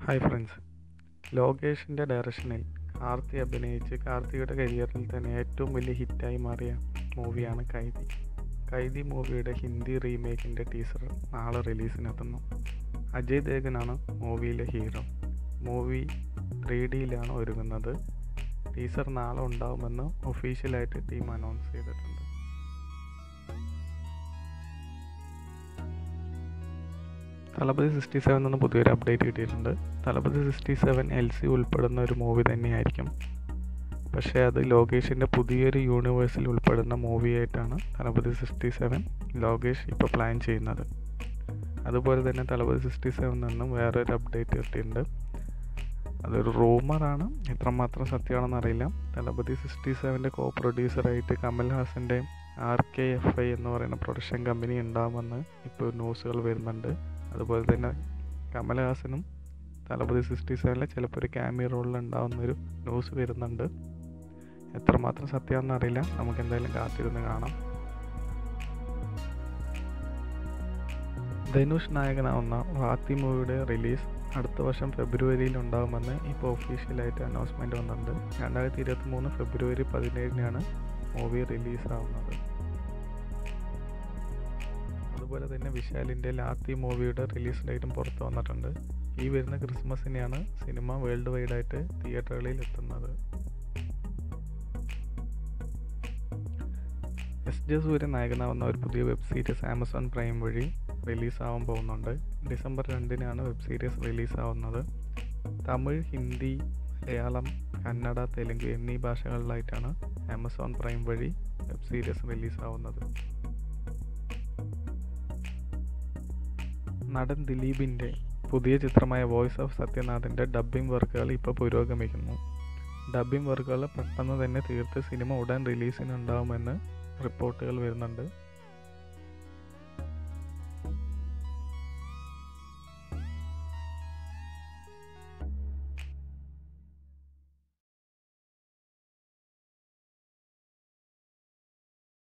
hi friends ലോകേഷിൻ്റെ ഡയറക്ഷനിൽ കാർത്തി അഭിനയിച്ച് കാർത്തിയുടെ കരിയറിൽ തന്നെ ഏറ്റവും വലിയ ഹിറ്റായി മാറിയ മൂവിയാണ് കൈദി കൈദി മൂവിയുടെ ഹിന്ദി റീമേക്കിൻ്റെ ടീസർ നാളെ റിലീസിനെത്തുന്നു അജയ് ദേവഗനാണ് മൂവിയിലെ ഹീറോ മൂവി ത്രീ ഡിയിലാണ് ഒരുങ്ങുന്നത് ടീസർ നാളെ ഉണ്ടാവുമെന്ന് ഒഫീഷ്യലായിട്ട് ടീം അനൗൺസ് ചെയ്തിട്ടുണ്ട് തലപതി സിക്സ്റ്റി സെവൻ എന്ന് പുതിയൊരു അപ്ഡേറ്റ് കിട്ടിയിട്ടുണ്ട് Thalapathy sixty seven L C ഉൾപ്പെടുന്ന ഒരു മൂവി തന്നെയായിരിക്കും പക്ഷേ അത് ലോകേഷിൻ്റെ പുതിയൊരു യൂണിവേഴ്സിൽ ഉൾപ്പെടുന്ന മൂവിയായിട്ടാണ് തലപതി സിക്സ്റ്റി സെവൻ ലോകേഷ് ഇപ്പോൾ പ്ലാൻ ചെയ്യുന്നത് അതുപോലെ തന്നെ തലപതി സിക്സ്റ്റി സെവൻ നിന്നും വേറൊരു അപ്ഡേറ്റ് കിട്ടിയിട്ടുണ്ട് അതൊരു റൂമറാണ് എത്രമാത്രം സത്യമാണെന്ന് അറിയില്ല തലപതി സിക്സ്റ്റി സെവൻ്റെ കോ പ്രൊഡ്യൂസറായിട്ട് കമൽ ഹാസൻ്റെ ആർ കെ എഫ് ഐ എന്ന് പറയുന്ന പ്രൊഡക്ഷൻ കമ്പനി ഉണ്ടാകുമെന്ന് ഇപ്പോൾ ന്യൂസുകൾ വരുന്നുണ്ട് അതുപോലെ തന്നെ കമൽഹാസനും തലപതി സിക്സ്റ്റി സെവനിലെ ചിലപ്പോൾ ഒരു ക്യാമിയ റോളിൽ ഉണ്ടാവുന്നൊരു ന്യൂസ് വരുന്നുണ്ട് എത്രമാത്രം സത്യമാണെന്ന് അറിയില്ല നമുക്ക് എന്തായാലും കാത്തിരുന്ന് കാണാം ധനുഷ് നായകനാവുന്ന വാത്തി മൂവിയുടെ റിലീസ് അടുത്ത വർഷം ഫെബ്രുവരിയിൽ ഉണ്ടാകുമെന്ന് ഇപ്പോൾ ഒഫീഷ്യലായിട്ട് അനൗൺസ്മെൻറ്റ് വന്നിട്ടുണ്ട് രണ്ടായിരത്തി ഇരുപത്തി മൂന്ന് ഫെബ്രുവരി പതിനേഴിനാണ് മൂവി റിലീസാവുന്നത് അതുപോലെ തന്നെ വിശാലിൻ്റെ ലാത്തി മൂവിയുടെ റിലീസ് ഡേറ്റും പുറത്ത് വന്നിട്ടുണ്ട് ഈ വരുന്ന ക്രിസ്മസിനെയാണ് സിനിമ വേൾഡ് വൈഡായിട്ട് തിയേറ്ററുകളിൽ എത്തുന്നത് എസ് ജെ സൂര്യൻ നായകനാവുന്ന ഒരു പുതിയ വെബ് സീരീസ് ആമസോൺ പ്രൈം വഴി റിലീസാവാൻ പോകുന്നുണ്ട് ഡിസംബർ രണ്ടിനാണ് വെബ് സീരീസ് റിലീസാവുന്നത് തമിഴ് ഹിന്ദി മലയാളം കന്നഡ തെലുങ്ക് എന്നീ ഭാഷകളിലായിട്ടാണ് ആമസോൺ പ്രൈം വഴി വെബ് സീരീസ് റിലീസാവുന്നത് നടൻ ദിലീപിൻ്റെ പുതിയ ചിത്രമായ വോയിസ് ഓഫ് സത്യനാഥിൻ്റെ ഡബ്ബിംഗ് വർക്കുകൾ ഇപ്പോൾ പുരോഗമിക്കുന്നു ഡബ്ബിംഗ് വർക്കുകൾ പെട്ടെന്ന് തന്നെ തീർത്ത് സിനിമ ഉടൻ റിലീസിനുണ്ടാവുമെന്ന് റിപ്പോർട്ടുകൾ വരുന്നുണ്ട്